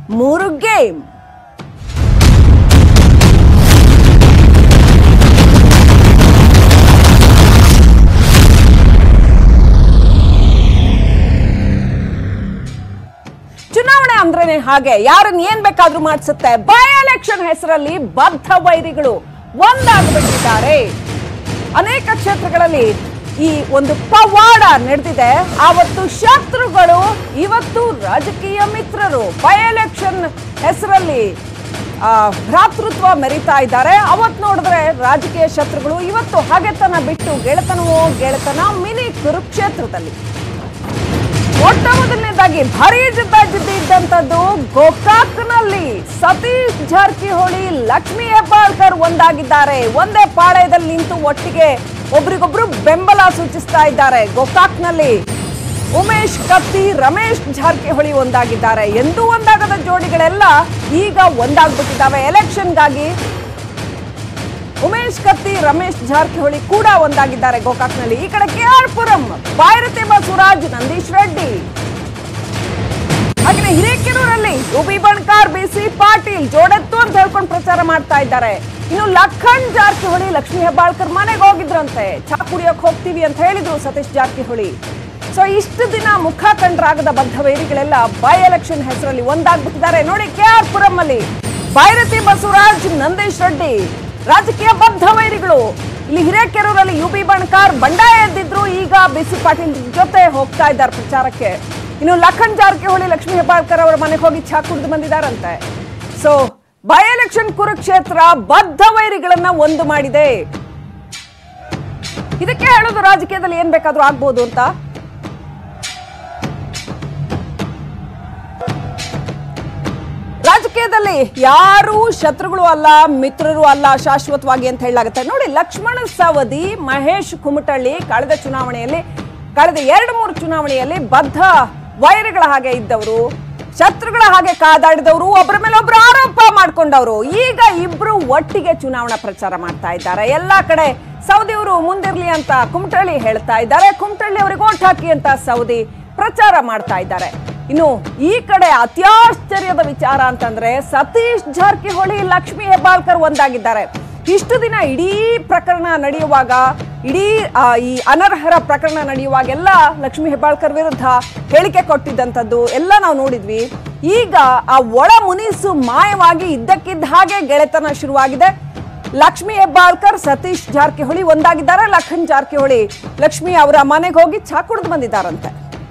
ಮೂರು ಗೇಮ್ ಚುನಾವಣೆ ಅಂದ್ರೇನೆ ಹಾಗೆ ಯಾರನ್ನ ಏನ್ ಬೇಕಾದ್ರೂ ಮಾಡಿಸುತ್ತೆ ಬೈ ಎಲೆಕ್ಷನ್ ಹೆಸರಲ್ಲಿ ಬದ್ಧ ವೈರಿಗಳು ಒಂದಾಗ್ಬಿಟ್ಟಿದ್ದಾರೆ ಅನೇಕ ಕ್ಷೇತ್ರಗಳಲ್ಲಿ ಈ ಒಂದು ಪವಾಡ ನಡೆದಿದೆ ಆವತ್ತು ಶತ್ರುಗಳು ಇವತ್ತು ರಾಜಕೀಯ ಮಿತ್ರರು ಬೈ ಎಲೆಕ್ಷನ್ ಹೆಸರಲ್ಲಿ ಆ, ಭ್ರಾತೃತ್ವ ಮೆರಿತಾ ಇದ್ದಾರೆ ಅವತ್ ನೋಡಿದ್ರೆ ರಾಜಕೀಯ ಶತ್ರುಗಳು ಇವತ್ತು ಹಗೆತನ ಬಿಟ್ಟು ಗೆಳೆತನವೋ ಗೆಳೆತನ ಮಿನಿ ಕುರುಕ್ಷೇತ್ರದಲ್ಲಿ ಮೊಟ್ಟ ಮೊದಲನೇದಾಗಿ ಭಾರಿ ಜಿದ್ದಾಜಿದ್ದಿ ಇದ್ದಂಥದ್ದು ಗೋಕಾಕ್ನಲ್ಲಿ ಸತೀಶ್ ಜಾರಕಿಹೊಳಿ ಲಕ್ಷ್ಮೀ ಹೆಬ್ಬಾಳ್ಕರ್ ಒಂದಾಗಿದ್ದಾರೆ ಒಂದೇ ಪಾಳಯದಲ್ಲಿ ನಿಂತು ಒಟ್ಟಿಗೆ ಒಬ್ರಿಗೊಬ್ರು ಬೆಂಬಲ ಸೂಚಿಸ್ತಾ ಇದ್ದಾರೆ ಗೋಕಾಕ್ನಲ್ಲಿ ಉಮೇಶ್ ಕತ್ತಿ ರಮೇಶ್ ಜಾರಕಿಹೊಳಿ ಒಂದಾಗಿದ್ದಾರೆ ಎಂದೂ ಒಂದಾಗದ ಜೋಡಿಗಳೆಲ್ಲ ಈಗ ಒಂದಾಗ್ಬಿಟ್ಟಿದ್ದಾವೆ ಎಲೆಕ್ಷನ್ಗಾಗಿ ಉಮೇಶ್ ಕತ್ತಿ ರಮೇಶ್ ಜಾರಕಿಹೊಳಿ ಕೂಡ ಒಂದಾಗಿದ್ದಾರೆ ಗೋಕಾಕ್ನಲ್ಲಿ ಈ ಕಡೆ ಕೆ ಆರ್ ಪುರಂ ಬೈರತಿ ಬಸವರಾಜ್ ನಂದೀಶ್ ರೆಡ್ಡಿ ಹಾಗೆ ಹಿರೇಕೆರೂರಲ್ಲಿ ಯುಬಿ ಬಣ್ಕಾರ್ ಬಿಸಿ ಪಾಟೀಲ್ ಜೋಡೆತ್ತು ಅಂತ ಹೇಳ್ಕೊಂಡು ಪ್ರಚಾರ ಮಾಡ್ತಾ ಇದ್ದಾರೆ ಇನ್ನು ಲಖನ್ ಜಾರಕಿಹೊಳಿ ಲಕ್ಷ್ಮೀ ಹೆಬ್ಬಾಳ್ಕರ್ ಮನೆಗೆ ಹೋಗಿದ್ರಂತೆ ಚಾ ಕುಡಿಯೋಕ್ ಹೋಗ್ತೀವಿ ಅಂತ ಹೇಳಿದ್ರು ಸತೀಶ್ ಜಾರಕಿಹೊಳಿ ಸೊ ಇಷ್ಟು ದಿನ ಮುಖ ಕಂಡ್ರಾಗದ ಬದ್ಧ ವೈರಿಗಳೆಲ್ಲ ಬೈ ಎಲೆಕ್ಷನ್ ಹೆಸರಲ್ಲಿ ಒಂದಾಗ್ಬಿಟ್ಟಿದ್ದಾರೆ ನೋಡಿ ಕೆ ಆರ್ ಪುರಂ ಅಲ್ಲಿ ಬೈರತಿ ಬಸವರಾಜ್ ನಂದೀಶ್ ರೆಡ್ಡಿ ರಾಜಕೀಯ ಬದ್ಧ ವೈರಿಗಳು ಇಲ್ಲಿ ಹಿರೇಕೆರೂರಲ್ಲಿ ಯು ಬಿ ಬಣ್ಕಾರ್ ಬಂಡಾಯ ಎದ್ದಿದ್ರು ಈಗ ಬಿಸಿ ಪಾಟೀಲ್ ಜೊತೆ ಹೋಗ್ತಾ ಇದ್ದಾರೆ ಪ್ರಚಾರಕ್ಕೆ ಇನ್ನು ಲಖನ್ ಜಾರಕಿಹೊಳಿ ಲಕ್ಷ್ಮೀ ಹೆಬ್ಬಾಳ್ಕರ್ ಅವರ ಮನೆಗೆ ಹೋಗಿ ಚಾ ಕುಡಿದು ಬಂದಿದ್ದಾರಂತೆ ಸೊ ಬೈ ಎಲೆಕ್ಷನ್ ಕುರುಕ್ಷೇತ್ರ ಬದ್ಧ ವೈರಿಗಳನ್ನ ಒಂದು ಮಾಡಿದೆ ಇದಕ್ಕೆ ಹೇಳೋದು ರಾಜಕೀಯದಲ್ಲಿ ಏನ್ ಬೇಕಾದ್ರೂ ಆಗ್ಬೋದು ಅಂತ ರಾಜಕೀಯದಲ್ಲಿ ಯಾರು ಶತ್ರುಗಳು ಅಲ್ಲ ಮಿತ್ರರು ಅಲ್ಲ ಶಾಶ್ವತವಾಗಿ ಅಂತ ಹೇಳಲಾಗುತ್ತೆ ನೋಡಿ ಲಕ್ಷ್ಮಣ ಸವದಿ ಮಹೇಶ್ ಕುಮಟಳ್ಳಿ ಕಳೆದ ಚುನಾವಣೆಯಲ್ಲಿ ಕಳೆದ ಎರಡು ಮೂರು ಚುನಾವಣೆಯಲ್ಲಿ ಬದ್ಧ ವೈರಿಗಳ ಹಾಗೆ ಇದ್ದವರು ಶತ್ರುಗಳ ಹಾಗೆ ಕಾದಾಡಿದವರು ಒಬ್ಬರ ಮೇಲೆ ಒಬ್ರು ಆರೋಪ ಮಾಡ್ಕೊಂಡವರು ಈಗ ಇಬ್ರು ಒಟ್ಟಿಗೆ ಚುನಾವಣಾ ಪ್ರಚಾರ ಮಾಡ್ತಾ ಇದ್ದಾರೆ ಎಲ್ಲಾ ಕಡೆ ಸೌದಿ ಅವರು ಮುಂದಿರ್ಲಿ ಅಂತ ಕುಮಟಳ್ಳಿ ಹೇಳ್ತಾ ಇದ್ದಾರೆ ಕುಮಟಳ್ಳಿ ಅವರಿಗೆ ಓಟ್ ಹಾಕಿ ಅಂತ ಸೌದಿ ಪ್ರಚಾರ ಮಾಡ್ತಾ ಇದ್ದಾರೆ ಇನ್ನು ಈ ಕಡೆ ಅತ್ಯಾಶ್ಚರ್ಯದ ವಿಚಾರ ಅಂತಂದ್ರೆ ಸತೀಶ್ ಜಾರಕಿಹೊಳಿ ಲಕ್ಷ್ಮೀ ಹೆಬ್ಬಾಳ್ಕರ್ ಒಂದಾಗಿದ್ದಾರೆ ಇಷ್ಟು ದಿನ ಇಡೀ ಪ್ರಕರಣ ನಡೆಯುವಾಗ ಇಡೀ ಆ, ಈ ಅನರ್ಹರ ಪ್ರಕರಣ ನಡೆಯುವಾಗೆಲ್ಲ ಲಕ್ಷ್ಮೀ ಹೆಬ್ಬಾಳ್ಕರ್ ವಿರುದ್ಧ ಹೇಳಿಕೆ ಕೊಟ್ಟಿದ್ದಂಥದ್ದು ಎಲ್ಲ ನಾವು ನೋಡಿದ್ವಿ ಈಗ ಆ ಒಳ ಮುನಿಸು ಮಾಯವಾಗಿ ಇದ್ದಕ್ಕಿದ್ದ ಹಾಗೆ ಗೆಳೆತನ ಶುರುವಾಗಿದೆ ಲಕ್ಷ್ಮೀ ಹೆಬ್ಬಾಳ್ಕರ್ ಸತೀಶ್ ಜಾರಕಿಹೊಳಿ ಒಂದಾಗಿದ್ದಾರೆ ಲಖನ್ ಜಾರಕಿಹೊಳಿ ಲಕ್ಷ್ಮಿ ಅವರ ಮನೆಗೆ ಹೋಗಿ ಚಾ ಕುಡಿದು ಬಂದಿದ್ದಾರಂತೆ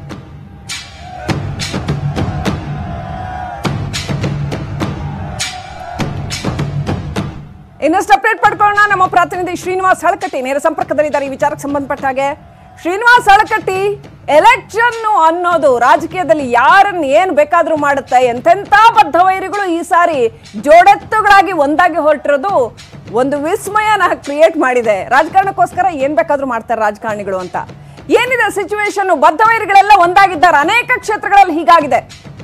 ಇನ್ನಷ್ಟು ಅಪ್ಡೇಟ್ ಪಡ್ಕೊಳ್ಳೋಣ ನಮ್ಮ ಪ್ರತಿನಿಧಿ ಶ್ರೀನಿವಾಸ್ ಹಳಕಟ್ಟಿ ನೇರ ಸಂಪರ್ಕದಲ್ಲಿದ್ದಾರೆ ಈ ವಿಚಾರಕ್ಕೆ ಸಂಬಂಧಪಟ್ಟ ಹಾಗೆ ಶ್ರೀನಿವಾಸ್ ಹಳಕಟ್ಟಿ ಎಲೆಕ್ಷನ್ ಅನ್ನೋದು ರಾಜಕೀಯದಲ್ಲಿ ಯಾರನ್ನ ಏನ್ ಬೇಕಾದ್ರೂ ಮಾಡುತ್ತೆ ಎಂತೆಂಥ ಬದ್ಧ ವೈರಿಗಳು ಈ ಸಾರಿ ಜೋಡೆತ್ತುಗಳಾಗಿ ಒಂದಾಗಿ ಹೊರಟಿರೋದು ಒಂದು ವಿಸ್ಮಯನ ಕ್ರಿಯೇಟ್ ಮಾಡಿದೆ ರಾಜಕಾರಣಕ್ಕೋಸ್ಕರ ಏನ್ ಬೇಕಾದ್ರೂ ಮಾಡ್ತಾರೆ ರಾಜಕಾರಣಿಗಳು ಅಂತ ಏನಿದೆ ಸಿಚುವೇಶನ್ ಬದ್ಧ ವೈರಿಗಳೆಲ್ಲ ಒಂದಾಗಿದ್ದಾರೆ ಅನೇಕ ಕ್ಷೇತ್ರಗಳಲ್ಲಿ ಹೀಗಾಗಿದೆ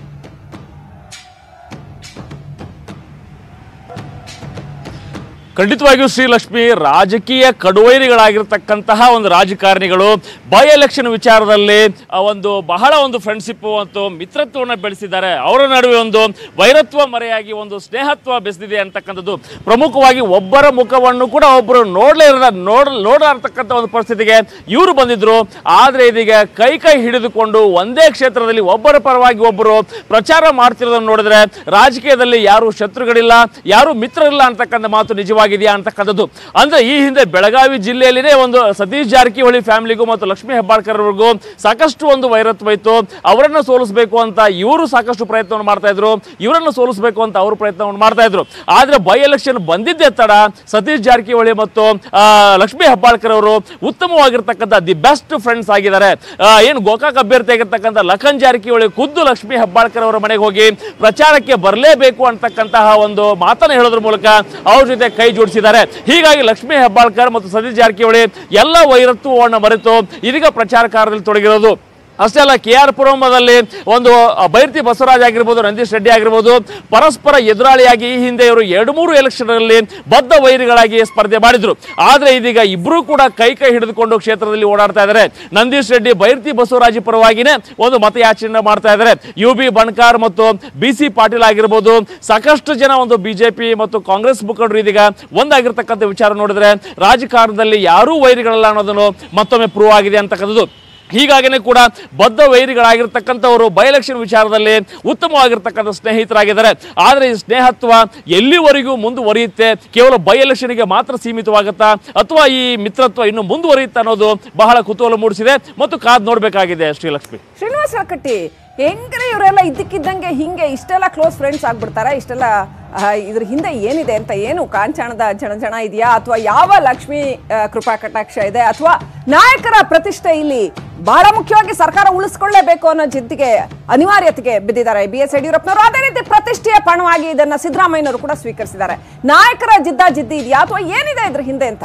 ಖಂಡಿತವಾಗಿಯೂ ಶ್ರೀಲಕ್ಷ್ಮಿ ರಾಜಕೀಯ ಕಡುವೈರಿಗಳಾಗಿರ್ತಕ್ಕಂತಹ ಒಂದು ರಾಜಕಾರಣಿಗಳು ಬೈ ಎಲೆಕ್ಷನ್ ವಿಚಾರದಲ್ಲಿ ಆ, ಒಂದು ಬಹಳ ಒಂದು ಫ್ರೆಂಡ್ಶಿಪ್ ಮತ್ತು ಮಿತ್ರತ್ವವನ್ನು ಬೆಳೆಸಿದ್ದಾರೆ ಅವರ ನಡುವೆ ಒಂದು ವೈರತ್ವ ಮರೆಯಾಗಿ ಒಂದು ಸ್ನೇಹತ್ವ ಬೆಸೆದಿದೆ ಅಂತಕ್ಕಂಥದ್ದು ಪ್ರಮುಖವಾಗಿ ಒಬ್ಬರ ಮುಖವನ್ನು ಕೂಡ ಒಬ್ಬರು ನೋಡಲೇ ಇರದ ನೋಡ್ ನೋಡಲಾರ್ತಕ್ಕಂಥ ಒಂದು ಪರಿಸ್ಥಿತಿಗೆ ಇವರು ಬಂದಿದ್ರು ಆದರೆ ಇದೀಗ ಕೈ ಕೈ ಹಿಡಿದುಕೊಂಡು ಒಂದೇ ಕ್ಷೇತ್ರದಲ್ಲಿ ಒಬ್ಬರ ಪರವಾಗಿ ಒಬ್ಬರು ಪ್ರಚಾರ ಮಾಡ್ತಿರೋದನ್ನು ನೋಡಿದ್ರೆ ರಾಜಕೀಯದಲ್ಲಿ ಯಾರು ಶತ್ರುಗಳಿಲ್ಲ ಯಾರು ಮಿತ್ರರಿಲ್ಲ ಅಂತಕ್ಕಂಥ ಮಾತು ನಿಜವಾಗಿದೆಯಾ ಅಂತಕ್ಕಂಥದ್ದು ಅಂದ್ರೆ ಈ ಹಿಂದೆ ಬೆಳಗಾವಿ ಜಿಲ್ಲೆಯಲ್ಲಿನೇ ಒಂದು ಸತೀಶ್ ಜಾರಕಿಹೊಳಿ ಫ್ಯಾಮಿಲಿಗೂ ಮತ್ತು ಲಕ್ಷ್ಮೀ ಹೆಬ್ಬಾಳ್ಕರ್ ಅವ್ರಿಗೂ ಸಾಕಷ್ಟು ಒಂದು ವೈರತ್ವ ಇತ್ತು ಅವರನ್ನ ಸೋಲಿಸಬೇಕು ಅಂತ ಇವರು ಸಾಕಷ್ಟು ಪ್ರಯತ್ನವನ್ನು ಮಾಡ್ತಾ ಇದ್ರು ಇವರನ್ನು ಸೋಲಿಸಬೇಕು ಅಂತ ಅವರು ಪ್ರಯತ್ನವನ್ನು ಮಾಡ್ತಾ ಇದ್ರು ಆದ್ರೆ ಬೈ ಎಲೆಕ್ಷನ್ ಬಂದಿದ್ದೇ ತಡ ಸತೀಶ್ ಜಾರಕಿಹೊಳಿ ಮತ್ತು ಆ, ಲಕ್ಷ್ಮೀ ಹೆಬ್ಬಾಳ್ಕರ್ ಅವರು ಉತ್ತಮವಾಗಿರ್ತಕ್ಕಂಥ ದಿ ಬೆಸ್ಟ್ ಫ್ರೆಂಡ್ಸ್ ಆಗಿದ್ದಾರೆ ಆ, ಏನು ಗೋಕಾಕ್ ಅಭ್ಯರ್ಥಿ ಆಗಿರ್ತಕ್ಕಂಥ ಲಖನ್ ಜಾರಕಿಹೊಳಿ ಖುದ್ದು ಲಕ್ಷ್ಮೀ ಹೆಬ್ಬಾಳ್ಕರ್ ಅವರ ಮನೆಗೆ ಹೋಗಿ ಪ್ರಚಾರಕ್ಕೆ ಬರಲೇಬೇಕು ಅಂತಕ್ಕಂತಹ ಒಂದು ಮಾತನ್ನು ಹೇಳೋದ್ರ ಮೂಲಕ ಅವ್ರ ಜೊತೆ ಕೈ ಜೋಡಿಸಿದ್ದಾರೆ ಹೀಗಾಗಿ ಲಕ್ಷ್ಮೀ ಹೆಬ್ಬಾಳ್ಕರ್ ಮತ್ತು ಸತೀಶ್ ಜಾರಕಿಹೊಳಿ ಎಲ್ಲ ವೈರತ್ವವನ್ನು ಮರೆತು ಇದೀಗ ಪ್ರಚಾರ ಕಾರ್ಯದಲ್ಲಿ ತೊಡಗಿರೋದು ಅಷ್ಟೇ ಅಲ್ಲ ಕೆ ಆರ್ ಪುರಮದಲ್ಲಿ ಒಂದು ಅ, ಬೈರ್ತಿ ಬಸವರಾಜ್ ಆಗಿರ್ಬೋದು ನಂದೀಶ್ ರೆಡ್ಡಿ ಆಗಿರ್ಬೋದು ಪರಸ್ಪರ ಎದುರಾಳಿಯಾಗಿ ಈ ಹಿಂದೆ ಇವರು ಎರಡು ಮೂರು ಎಲೆಕ್ಷನ್ ಅಲ್ಲಿ ಬದ್ಧ ವೈರಿಗಳಾಗಿ ಸ್ಪರ್ಧೆ ಮಾಡಿದ್ರು ಆದ್ರೆ ಇದೀಗ ಇಬ್ರು ಕೂಡ ಕೈ ಕೈ ಹಿಡಿದುಕೊಂಡು ಕ್ಷೇತ್ರದಲ್ಲಿ ಓಡಾಡ್ತಾ ಇದ್ದಾರೆ ನಂದೀಶ್ ರೆಡ್ಡಿ ಬೈರ್ತಿ ಬಸವರಾಜ್ ಪರವಾಗಿನೇ ಒಂದು ಮತಯಾಚನೆ ಮಾಡ್ತಾ ಇದ್ದಾರೆ ಯು ಬಿ ಬಣ್ಕಾರ್ ಮತ್ತು ಬಿ ಸಿ ಪಾಟೀಲ್ ಆಗಿರ್ಬೋದು ಸಾಕಷ್ಟು ಜನ ಒಂದು ಬಿಜೆಪಿ ಮತ್ತು ಕಾಂಗ್ರೆಸ್ ಮುಖಂಡರು ಇದೀಗ ಒಂದಾಗಿರ್ತಕ್ಕಂಥ ವಿಚಾರ ನೋಡಿದ್ರೆ ರಾಜಕಾರಣದಲ್ಲಿ ಯಾರೂ ವೈರಿಗಳಲ್ಲ ಅನ್ನೋದನ್ನು ಮತ್ತೊಮ್ಮೆ ಪ್ರೂವ್ ಆಗಿದೆ ಅಂತಕ್ಕಂಥದ್ದು ಹೀಗಾಗಿನೇ ಕೂಡ ಬದ್ಧ ವೈರಿಗಳಾಗಿರ್ತಕ್ಕಂಥವರು ಬೈ ಎಲೆಕ್ಷನ್ ವಿಚಾರದಲ್ಲಿ ಉತ್ತಮವಾಗಿರ್ತಕ್ಕಂಥ ಸ್ನೇಹಿತರಾಗಿದ್ದಾರೆ ಆದರೆ ಈ ಸ್ನೇಹತ್ವ ಎಲ್ಲಿವರೆಗೂ ಮುಂದುವರಿಯುತ್ತೆ ಕೇವಲ ಬೈ ಎಲೆಕ್ಷನ್ಗೆ ಮಾತ್ರ ಸೀಮಿತವಾಗುತ್ತಾ ಅಥವಾ ಈ ಮಿತ್ರತ್ವ ಇನ್ನು ಮುಂದುವರಿಯುತ್ತಾ ಅನ್ನೋದು ಬಹಳ ಕುತೂಹಲ ಮೂಡಿಸಿದೆ ಮತ್ತು ಕಾದ್ ನೋಡಬೇಕಾಗಿದೆ ಶ್ರೀಲಕ್ಷ್ಮಿ ಶ್ರೀನಿವಾಸ ಕಟ್ಟಿ ಹೆಂಗ್ರೆ ಇವರೆಲ್ಲ ಇದ್ದಕ್ಕಿದ್ದಂಗೆ ಹಿಂಗೆ ಇಷ್ಟೆಲ್ಲ ಕ್ಲೋಸ್ ಫ್ರೆಂಡ್ಸ್ ಆಗ್ಬಿಡ್ತಾರೆ ಇಷ್ಟೆಲ್ಲ ಆ, ಇದ್ರ ಹಿಂದೆ ಏನಿದೆ ಅಂತ ಏನು ಕಾಂಚಾಣದ ಜನ ಜನ ಇದೆಯಾ ಅಥವಾ ಯಾವ ಲಕ್ಷ್ಮಿ ಆ, ಕೃಪಾ ಕಟಾಕ್ಷ ಇದೆ ಅಥವಾ ನಾಯಕರ ಪ್ರತಿಷ್ಠೆ ಇಲ್ಲಿ ಬಹಳ ಮುಖ್ಯವಾಗಿ ಸರ್ಕಾರ ಉಳಿಸ್ಕೊಳ್ಳೇಬೇಕು ಅನ್ನೋ ಜಿದ್ದಿಗೆ ಅನಿವಾರ್ಯತೆಗೆ ಬಿದ್ದಿದ್ದಾರೆ ಬಿ ಎಸ್ ಯಡಿಯೂರಪ್ಪನವರು ಅದೇ ರೀತಿ ಪ್ರತಿಷ್ಠೆಯ ಪಣವಾಗಿ ಇದನ್ನ ಸಿದ್ದರಾಮಯ್ಯನವರು ಕೂಡ ಸ್ವೀಕರಿಸಿದ್ದಾರೆ ನಾಯಕರ ಜಿದ್ದ ಜಿದ್ದಿ ಇದೆಯಾ ಅಥವಾ ಏನಿದೆ ಇದ್ರ ಹಿಂದೆ ಅಂತ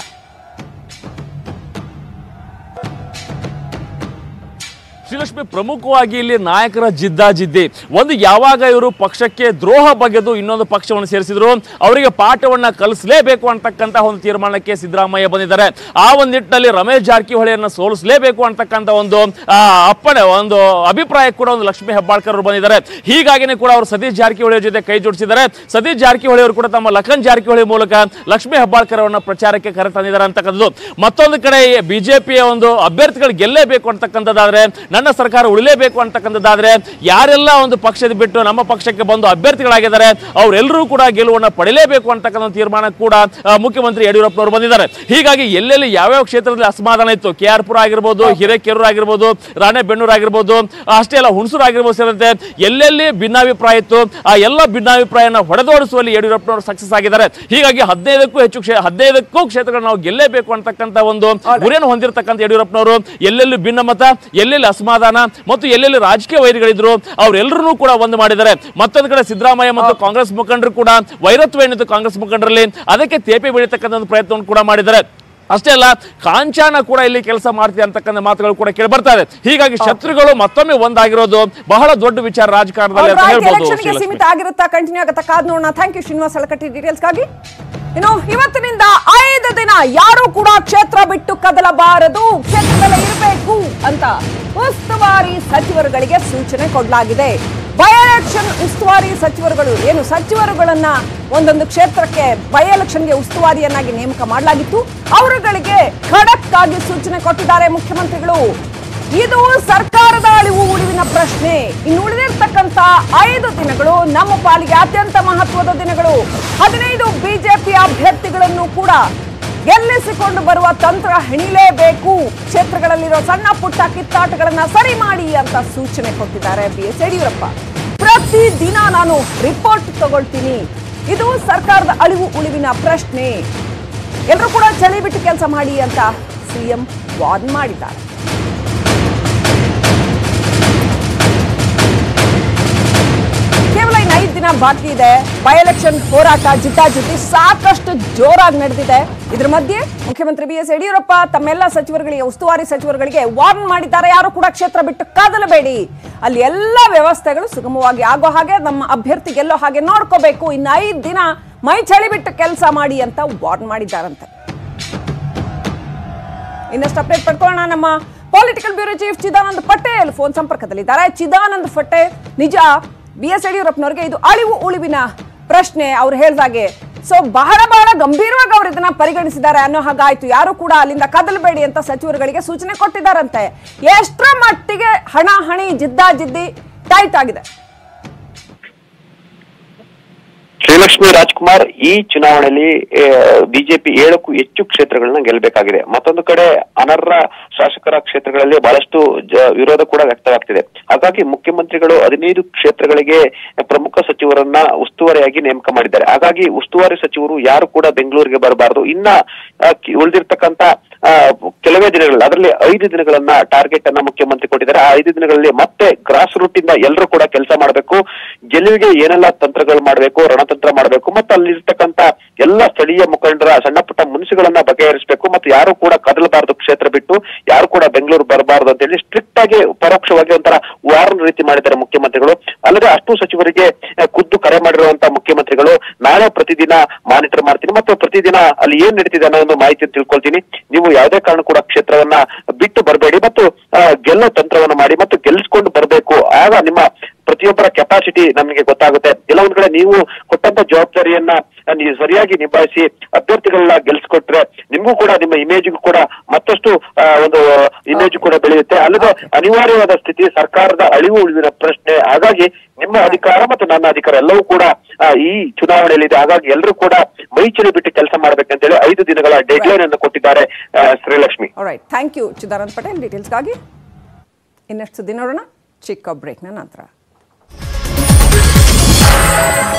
ಶ್ರೀಲಕ್ಷ್ಮಿ ಪ್ರಮುಖವಾಗಿ ಇಲ್ಲಿ ನಾಯಕರ ಜಿದ್ದಾಜಿದ್ದಿ ಒಂದು ಯಾವಾಗ ಇವರು ಪಕ್ಷಕ್ಕೆ ದ್ರೋಹ ಬಗೆದು ಇನ್ನೊಂದು ಪಕ್ಷವನ್ನು ಸೇರಿಸಿದ್ರು ಅವರಿಗೆ ಪಾಠವನ್ನ ಕಲಿಸಲೇಬೇಕು ಅಂತಕ್ಕಂಥ ಒಂದು ತೀರ್ಮಾನಕ್ಕೆ ಸಿದ್ದರಾಮಯ್ಯ ಬಂದಿದ್ದಾರೆ ಆ ಒಂದು ನಿಟ್ಟಿನಲ್ಲಿ ರಮೇಶ್ ಜಾರಕಿಹೊಳಿಯನ್ನ ಸೋಲಿಸಲೇಬೇಕು ಅಂತಕ್ಕಂಥ ಒಂದು ಆ, ಅಪ್ಪಣೆ ಒಂದು ಅಭಿಪ್ರಾಯ ಕೂಡ ಒಂದು ಲಕ್ಷ್ಮೀ ಹೆಬ್ಬಾಳ್ಕರ್ ಅವರು ಬಂದಿದ್ದಾರೆ ಹೀಗಾಗಿನೇ ಕೂಡ ಅವರು ಸತೀಶ್ ಜಾರಕಿಹೊಳಿ ಜೊತೆ ಕೈ ಜೋಡಿಸಿದ್ದಾರೆ ಸತೀಶ್ ಜಾರಕಿಹೊಳಿ ಅವರು ಕೂಡ ತಮ್ಮ ಲಖನ್ ಜಾರಕಿಹೊಳಿ ಮೂಲಕ ಲಕ್ಷ್ಮೀ ಹೆಬ್ಬಾಳ್ಕರ್ ಅವರನ್ನ ಪ್ರಚಾರಕ್ಕೆ ಕರೆ ತಂದಿದ್ದಾರೆ ಅಂತಕ್ಕಂಥದ್ದು ಮತ್ತೊಂದು ಕಡೆ ಬಿಜೆಪಿಯ ಒಂದು ಅಭ್ಯರ್ಥಿಗಳು ಗೆಲ್ಲೇಬೇಕು ಅಂತಕ್ಕಂಥದ್ದಾದ್ರೆ ನನ್ನ ಸರ್ಕಾರ ಉಳಿಲೇಬೇಕು ಅಂತಕ್ಕಂಥದ್ದಾದ್ರೆ ಯಾರೆಲ್ಲ ಒಂದು ಪಕ್ಷದ ಬಿಟ್ಟು ನಮ್ಮ ಪಕ್ಷಕ್ಕೆ ಬಂದು ಅಭ್ಯರ್ಥಿಗಳಾಗಿದ್ದಾರೆ ಅವರೆಲ್ಲರೂ ಕೂಡ ಗೆಲುವನ್ನು ಪಡಿಲೇಬೇಕು ಅಂತಕ್ಕಂಥ ತೀರ್ಮಾನ ಕೂಡ ಆ, ಮುಖ್ಯಮಂತ್ರಿ ಯಡಿಯೂರಪ್ಪನವರು ಬಂದಿದ್ದಾರೆ ಹೀಗಾಗಿ ಎಲ್ಲೆಲ್ಲಿ ಯಾವ್ಯಾವ ಕ್ಷೇತ್ರದಲ್ಲಿ ಅಸಮಾಧಾನ ಇತ್ತು ಕೆ ಆರ್ ಪುರ ಆಗಿರ್ಬೋದು ಹಿರೇಕೆರೂರು ಆಗಿರ್ಬೋದು ರಾಣೆಬೆನ್ನೂರು ಆಗಿರ್ಬೋದು ಅಷ್ಟೇ ಅಲ್ಲ ಹುಣಸೂರು ಆಗಿರ್ಬೋದು ಸೇರಿದಂತೆ ಎಲ್ಲೆಲ್ಲಿ ಭಿನ್ನಾಭಿಪ್ರಾಯ ಇತ್ತು ಆ ಎಲ್ಲ ಭಿನ್ನಾಭಿಪ್ರಾಯನ ಹೊಡೆದೋಡಿಸುವಲ್ಲಿ ಯಡಿಯೂರಪ್ಪನವರು ಸಕ್ಸಸ್ ಆಗಿದ್ದಾರೆ ಹೀಗಾಗಿ ಹದಿನೈದಕ್ಕೂ ಹೆಚ್ಚು ಕ್ಷೇ ಹದಿನೈದಕ್ಕೂ ಕ್ಷೇತ್ರಗಳನ್ನ ನಾವು ಗೆಲ್ಲೇಬೇಕು ಅಂತಕ್ಕಂಥ ಒಂದು ಗುರಿಯನ್ನು ಹೊಂದಿರತಕ್ಕಂಥ ಯಡಿಯೂರಪ್ಪನವರು ಎಲ್ಲೆಲ್ಲಿ ಭಿನ್ನಮತ ಎಲ್ಲೆಲ್ಲಿ ಅಸಮಾಧಾನ ಮತ್ತು ಎಲ್ಲೆಲ್ಲಿ ರಾಜಕೀಯ ವೈರಿಗಳಿದ್ರು ಅವರೆಲ್ಲರೂ ಕೂಡ ಒಂದು ಮಾಡಿದ್ದಾರೆ ಮತ್ತೊಂದು ಕಡೆ ಸಿದ್ದರಾಮಯ್ಯ ಮತ್ತು ಕಾಂಗ್ರೆಸ್ ಮುಖಂಡರು ಕೂಡ ವೈರತ್ವ ಏನಿತ್ತು ಕಾಂಗ್ರೆಸ್ ಮುಖಂಡರಲ್ಲಿ ಅದಕ್ಕೆ ತೇಪೆ ಬೆಳೀತಕ್ಕಂಥ ಒಂದು ಪ್ರಯತ್ನವನ್ನು ಕೂಡ ಮಾಡಿದ್ದಾರೆ ಅಷ್ಟೇ ಅಲ್ಲ ಕಾಂಚಾನ ಕೂಡ ಇಲ್ಲಿ ಕೆಲಸ ಮಾಡ್ತಿದೆ ಅಂತಕ್ಕಂಥ ಮಾತುಗಳು ಕೂಡ ಕೇಳಿ ಬರ್ತಾ ಇದೆ ಹೀಗಾಗಿ ಶತ್ರುಗಳು ಮತ್ತೊಮ್ಮೆ ಒಂದಾಗಿರೋದು ಬಹಳ ದೊಡ್ಡ ವಿಚಾರ ರಾಜಕಾರಣದಲ್ಲಿ ಅಂತ ಹೇಳ್ಬೋದು ಎಲೆಕ್ಷನ್ಗೆ ಶ್ರೀಲಕ್ಷ್ಮಿ. ಸೀಮಿತ ಆಗಿರುತ್ತಾ ಕಂಟಿನ್ಯೂ ಆಗುತ್ತಾ ಕಾದ್ ನೋಡೋಣ ಥ್ಯಾಂಕ್ ಯು ಶ್ರೀನಿವಾಸ್ ಹಳಕಟ್ಟಿ ಡೀಟೇಲ್ಸ್ಗಾಗಿ ಇನ್ನು ಇವತ್ತಿನಿಂದ ಐದು ದಿನ ಯಾರು ಕೂಡ ಕ್ಷೇತ್ರ ಬಿಟ್ಟು ಕದಲಬಾರದು ಕ್ಷೇತ್ರದಲ್ಲೇ ಇರಬೇಕು ಅಂತ ಉಸ್ತುವಾರಿ ಸಚಿವರುಗಳಿಗೆ ಸೂಚನೆ ಕೊಡಲಾಗಿದೆ ಬೈ ಎಲೆಕ್ಷನ್ ಉಸ್ತುವಾರಿ ಸಚಿವರುಗಳು ಏನು ಸಚಿವರುಗಳನ್ನ ಒಂದೊಂದು ಕ್ಷೇತ್ರಕ್ಕೆ ಬೈ ಎಲೆಕ್ಷನ್ಗೆ ಉಸ್ತುವಾರಿಯನ್ನಾಗಿ ನೇಮಕ ಮಾಡಲಾಗಿತ್ತು ಅವರುಗಳಿಗೆ ಖಡಕ್ ಆಗಿ ಸೂಚನೆ ಕೊಟ್ಟಿದ್ದಾರೆ ಮುಖ್ಯಮಂತ್ರಿಗಳು ಇದು ಸರ್ಕಾರದ ಅಳಿವು ಉಳಿವಿನ ಪ್ರಶ್ನೆ ಇನ್ನು ಉಳಿದಿರ್ತಕ್ಕಂತ ಐದು ದಿನಗಳು ನಮ್ಮ ಪಾಲಿಗೆ ಅತ್ಯಂತ ಮಹತ್ವದ ದಿನಗಳು ಹದಿನೈದು ಬಿಜೆಪಿ ಅಭ್ಯರ್ಥಿಗಳನ್ನು ಕೂಡ ಗೆಲ್ಲಿಸಿಕೊಂಡು ಬರುವ ತಂತ್ರ ಹೆಣಿಲೇಬೇಕು ಕ್ಷೇತ್ರಗಳಲ್ಲಿರೋ ಸಣ್ಣ ಪುಟ್ಟ ಕಿತ್ತಾಟಗಳನ್ನ ಸರಿ ಮಾಡಿ ಅಂತ ಸೂಚನೆ ಕೊಟ್ಟಿದ್ದಾರೆ ಬಿ ಎಸ್ ಯಡಿಯೂರಪ್ಪ ಪ್ರತಿ ದಿನ ನಾನು ರಿಪೋರ್ಟ್ ತಗೊಳ್ತೀನಿ ಇದು ಸರ್ಕಾರದ ಅಳಿವು ಉಳಿವಿನ ಪ್ರಶ್ನೆ ಎಲ್ಲರೂ ಕೂಡ ಚಳಿ ಬಿಟ್ಟು ಕೆಲಸ ಮಾಡಿ ಅಂತ ಸಿಎಂ ವಾರ್ನ್ ಮಾಡಿದ್ದಾರೆ ಕೇವಲ ಇನ್ನು ಐದು ದಿನ ಬಾಕಿ ಇದೆ ಬೈ ಎಲೆಕ್ಷನ್ ಹೋರಾಟ ಜಿದ್ದಾಜಿದ್ದಿ ಸಾಕಷ್ಟು ಜೋರಾಗಿ ನಡೆದಿದೆ ಇದ್ರ ಮಧ್ಯೆ ಮುಖ್ಯಮಂತ್ರಿ ಬಿ ಎಸ್ ಯಡಿಯೂರಪ್ಪ ತಮ್ಮೆಲ್ಲ ಸಚಿವರುಗಳಿಗೆ ಉಸ್ತುವಾರಿ ಸಚಿವರುಗಳಿಗೆ ವಾರ್ನ್ ಮಾಡಿದ್ದಾರೆ ಯಾರು ಕೂಡ ಕ್ಷೇತ್ರ ಬಿಟ್ಟು ಕದಲಬೇಡಿ ಅಲ್ಲಿ ಎಲ್ಲ ವ್ಯವಸ್ಥೆಗಳು ಸುಗಮವಾಗಿ ಆಗೋ ಹಾಗೆ ನಮ್ಮ ಅಭ್ಯರ್ಥಿ ಗೆಲ್ಲೋ ಹಾಗೆ ನೋಡ್ಕೋಬೇಕು ಇನ್ನು ಐದು ದಿನ ಮೈ ಚಳಿ ಬಿಟ್ಟು ಕೆಲಸ ಮಾಡಿ ಅಂತ ವಾರ್ನ್ ಮಾಡಿದ್ದಾರಂತೆ ಇನ್ನಷ್ಟು ಅಪ್ಡೇಟ್ ಪಡ್ಕೊಳ್ಳೋಣ ನಮ್ಮ political bureau chief Chidanand Patel phone ಸಂಪರ್ಕದಲ್ಲಿದ್ದಾರೆ ಚಿದಾನಂದ್ ಪಟೇಲ್ ನಿಜ ಬಿ ಎಸ್ ಯಡಿಯೂರಪ್ಪನವರಿಗೆ ಇದು ಅಳಿವು ಉಳಿವಿನ ಪ್ರಶ್ನೆ ಅವ್ರು ಹೇಳ್ದಾಗೆ ಸೊ ಬಹಳ ಬಹಳ ಗಂಭೀರವಾಗಿ ಅವ್ರು ಇದನ್ನ ಪರಿಗಣಿಸಿದ್ದಾರೆ ಅನ್ನೋ ಹಾಗಾಯ್ತು ಯಾರು ಕೂಡ ಅಲ್ಲಿಂದ ಕದಲಬೇಡಿ ಅಂತ ಸಚಿವರುಗಳಿಗೆ ಸೂಚನೆ ಕೊಟ್ಟಿದ್ದಾರಂತೆ ಎಷ್ಟರ ಮಟ್ಟಿಗೆ ಹಣ ಹಣಿ ಜಿದ್ದಾಜಿದ್ದಿ ಟೈಟ್ ಆಗಿದೆ ಶ್ರೀಲಕ್ಷ್ಮಿ ರಾಜ್ಕುಮಾರ್ ಈ ಚುನಾವಣೆಯಲ್ಲಿ ಬಿಜೆಪಿ ಏಳಕ್ಕೂ ಹೆಚ್ಚು ಕ್ಷೇತ್ರಗಳನ್ನ ಗೆಲ್ಲಬೇಕಾಗಿದೆ ಮತ್ತೊಂದು ಕಡೆ ಅನರ್ಹ ಶಾಸಕರ ಕ್ಷೇತ್ರಗಳಲ್ಲಿ ಬಹಳಷ್ಟು ಜ- ವಿರೋಧ ಕೂಡ ವ್ಯಕ್ತವಾಗ್ತಿದೆ ಹಾಗಾಗಿ ಮುಖ್ಯಮಂತ್ರಿಗಳು ಹದಿನೈದು ಕ್ಷೇತ್ರಗಳಿಗೆ ಪ್ರಮುಖ ಸಚಿವರನ್ನ ಉಸ್ತುವಾರಿಯಾಗಿ ನೇಮಕ ಮಾಡಿದ್ದಾರೆ ಹಾಗಾಗಿ ಉಸ್ತುವಾರಿ ಸಚಿವರು ಯಾರು ಕೂಡ ಬೆಂಗಳೂರಿಗೆ ಬರಬಾರದು ಇನ್ನ ಆ, ಕಿ- ಉಳಿದಿರ್ತಕ್ಕಂತ ಆ, ಕೆಲವೇ ದಿನಗಳಲ್ಲಿ ಅದರಲ್ಲಿ ಐದು ದಿನಗಳನ್ನ ಟಾರ್ಗೆಟ್ ಅನ್ನ ಮುಖ್ಯಮಂತ್ರಿ ಕೊಟ್ಟಿದ್ದಾರೆ ಆ ಐದು ದಿನಗಳಲ್ಲಿ ಮತ್ತೆ ಗ್ರಾಸ್ ರೂಟ್ ಇಂದ ಎಲ್ಲರೂ ಕೂಡ ಕೆಲಸ ಮಾಡಬೇಕು ಗೆಲುವಿಗೆ ಏನೆಲ್ಲ ತಂತ್ರಗಳು ಮಾಡಬೇಕು ರಣತಂತ್ರ ಮಾಡಬೇಕು ಮತ್ತು ಅಲ್ಲಿರ್ತಕ್ಕಂತ ಎಲ್ಲ ಸ್ಥಳೀಯ ಮುಖಂಡರ ಸಣ್ಣ ಪುಟ್ಟ ಮುನಿಸುಗಳನ್ನ ಬಗೆಹರಿಸಬೇಕು ಮತ್ತು ಯಾರು ಕೂಡ ಕದಲಬಾರದು ಕ್ಷೇತ್ರ ಬಿಟ್ಟು ಯಾರು ಕೂಡ ಬೆಂಗಳೂರು ಬರಬಾರದು ಅಂತ ಹೇಳಿ ಸ್ಟ್ರಿಕ್ಟ್ ಆಗಿ ಪರೋಕ್ಷವಾಗಿ ಒಂಥರ ವಾರ್ನ್ ರೀತಿ ಮಾಡಿದ್ದಾರೆ ಮುಖ್ಯಮಂತ್ರಿಗಳು ಅಲ್ಲದೆ ಅಷ್ಟು ಸಚಿವರಿಗೆ ಆ, ಖುದ್ದು ಕರೆ ಮಾಡಿರುವಂತ ಮುಖ್ಯಮಂತ್ರಿಗಳು ನಾಳೆ ಪ್ರತಿದಿನ ಮಾನಿಟರ್ ಮಾಡ್ತೀನಿ ಮತ್ತು ಪ್ರತಿದಿನ ಅಲ್ಲಿ ಏನ್ ನಡೀತಿದೆ ಅನ್ನೋ ಒಂದು ಮಾಹಿತಿ ತಿಳ್ಕೊಳ್ತೀನಿ ನೀವು ಯಾವುದೇ ಕಾರಣ ಕೂಡ ಕ್ಷೇತ್ರವನ್ನ ಬಿಟ್ಟು ಬರಬೇಡಿ ಮತ್ತು ಆ, ಗೆಲ್ಲೋ ತಂತ್ರವನ್ನ ಮಾಡಿ ಮತ್ತು ಗೆಲ್ಲಿಸ್ಕೊಂಡು ಬರಬೇಕು ಆಗ ನಿಮ್ಮ ಪ್ರತಿಯೊಬ್ಬರ ಕೆಪಾಸಿಟಿ ನಮಗೆ ಗೊತ್ತಾಗುತ್ತೆ ಎಲ್ಲ ಒಂದ್ ಕಡೆ ನೀವು ಕೊಟ್ಟಂತ ಜವಾಬ್ದಾರಿಯನ್ನ ನೀವು ಸರಿಯಾಗಿ ನಿಭಾಯಿಸಿ ಅಭ್ಯರ್ಥಿಗಳನ್ನ ಗೆಲ್ಸ್ಕೊಟ್ರೆ ನಿಮ್ಗೂ ಕೂಡ ನಿಮ್ಮ ಇಮೇಜ್ಗೂ ಕೂಡ ಮತ್ತಷ್ಟು ಆ, ಒಂದು ಇಮೇಜ್ ಕೂಡ ಬೆಳೆಯುತ್ತೆ ಅಲ್ಲದೆ ಅನಿವಾರ್ಯವಾದ ಸ್ಥಿತಿ ಸರ್ಕಾರದ ಅಳಿವು ಉಳಿವಿನ ಪ್ರಶ್ನೆ ಹಾಗಾಗಿ ನಿಮ್ಮ ಅಧಿಕಾರ ಮತ್ತು ನನ್ನ ಅಧಿಕಾರ ಎಲ್ಲವೂ ಕೂಡ ಆ, ಈ ಚುನಾವಣೆಯಲ್ಲಿ ಇದೆ ಹಾಗಾಗಿ ಎಲ್ಲರೂ ಕೂಡ ಮೈ ಚಳಿ ಬಿಟ್ಟು ಕೆಲಸ ಮಾಡ್ಬೇಕಂತೇಳಿ ಐದು ದಿನಗಳ ಡೆಡ್ಲೈನ್ ಅನ್ನು ಕೊಟ್ಟಿದ್ದಾರೆ ಆ, Srilakshmi right thank you Chidanand Patel ಡೀಟೇಲ್ಸ್ಗಾಗಿ ಇನ್ನಷ್ಟು ಸುದ್ದಿ ನೋಡೋಣ ಚಿಕ್ಕ ಬ್ರೇಕ್ನ ನಂತರ